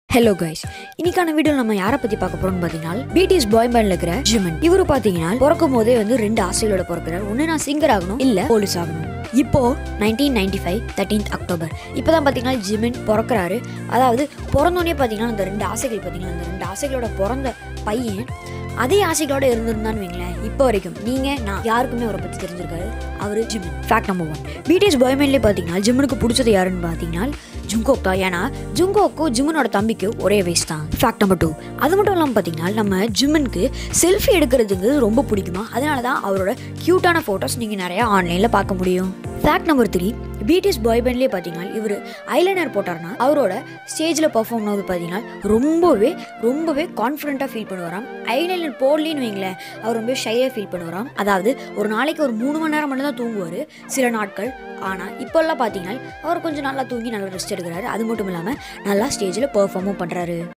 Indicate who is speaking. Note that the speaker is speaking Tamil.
Speaker 1: ஹலோ கைஸ் இன்னைக்கான வீடியோ நம்ம யாரை பத்தி பார்க்க போறோம்னு பார்த்தீங்கன்னா பிடிஎஸ் பாய் பேண்ட்ல இருக்கிற ஜிமன் இவரு பார்த்தீங்கன்னா பிறக்கும் போதே வந்து ரெண்டு ஆசைகளோட பிறக்கிறார் ஒன்று நான் சிங்கர் ஆகணும் இல்ல போலீஸ் ஆகணும் இப்போ nineteen ninety five thirteenth October இப்போ தான் பார்த்தீங்கன்னா ஜிமின் பிறக்கிறாரு அதாவது பிறந்தோடனே பார்த்தீங்கன்னா அந்த ரெண்டு ஆசைகள் பார்த்தீங்கன்னா அந்த ரெண்டு ஆசைகளோட பிறந்த பையன் அதே ஆசைகளோட இருந்திருந்தான்னு வைங்களேன் இப்போ வரைக்கும் நீங்க நான் யாருக்குமே அவரை பத்தி தெரிஞ்சிருக்காரு அவரு Jimin fact number one BTS பாய்மேன்லேயே பார்த்தீங்கன்னா ஜிம்முக்கு பிடிச்சது யாருன்னு பார்த்தீங்கன்னா ஜுங்கோக் தான் ஏன்னா ஜுங்கோக்கும் ஜிம்மனோட தம்பிக்கு ஒரே வயசு தான் ஃபேக்ட் நம்பர் டூ அது மட்டும் இல்லாமல் பார்த்தீங்கன்னா நம்ம ஜிம்மனுக்கு செல்ஃபி எடுக்கிறதுக்கு ரொம்ப பிடிக்குமா அதனால தான் அவரோட க்யூட்டான ஃபோட்டோஸ் நீங்கள் நிறையா ஆன்லைனில் பார்க்க முடியும் fact number three BTS boy பேண்ட்லேயே பார்த்தீங்கன்னா இவர் ஐலைனர் போட்டார்னா அவரோட ஸ்டேஜில் பர்ஃபார்ம் ஆகுது பார்த்தீங்கன்னா ரொம்பவே ரொம்பவே கான்ஃபிடென்ட்டாக ஃபீல் பண்ணுவாராம் ஐலைனர் போடலின்னு வைங்களேன் அவர் ரொம்ப ஷையாக ஃபீல் பண்ணுவாராம் அதாவது ஒரு நாளைக்கு ஒரு மூணு மணி நேரம் மட்டும் தான் தூங்குவார் சில நாட்கள் ஆனால் இப்போல்லாம் பார்த்தீங்கன்னா அவர் கொஞ்சம் நல்லா தூங்கி நல்லா ரெஸ்ட் எடுக்கிறாரு அது மட்டும் இல்லாமல் நல்லா ஸ்டேஜில் பெர்ஃபார்மும் பண்ணுறாரு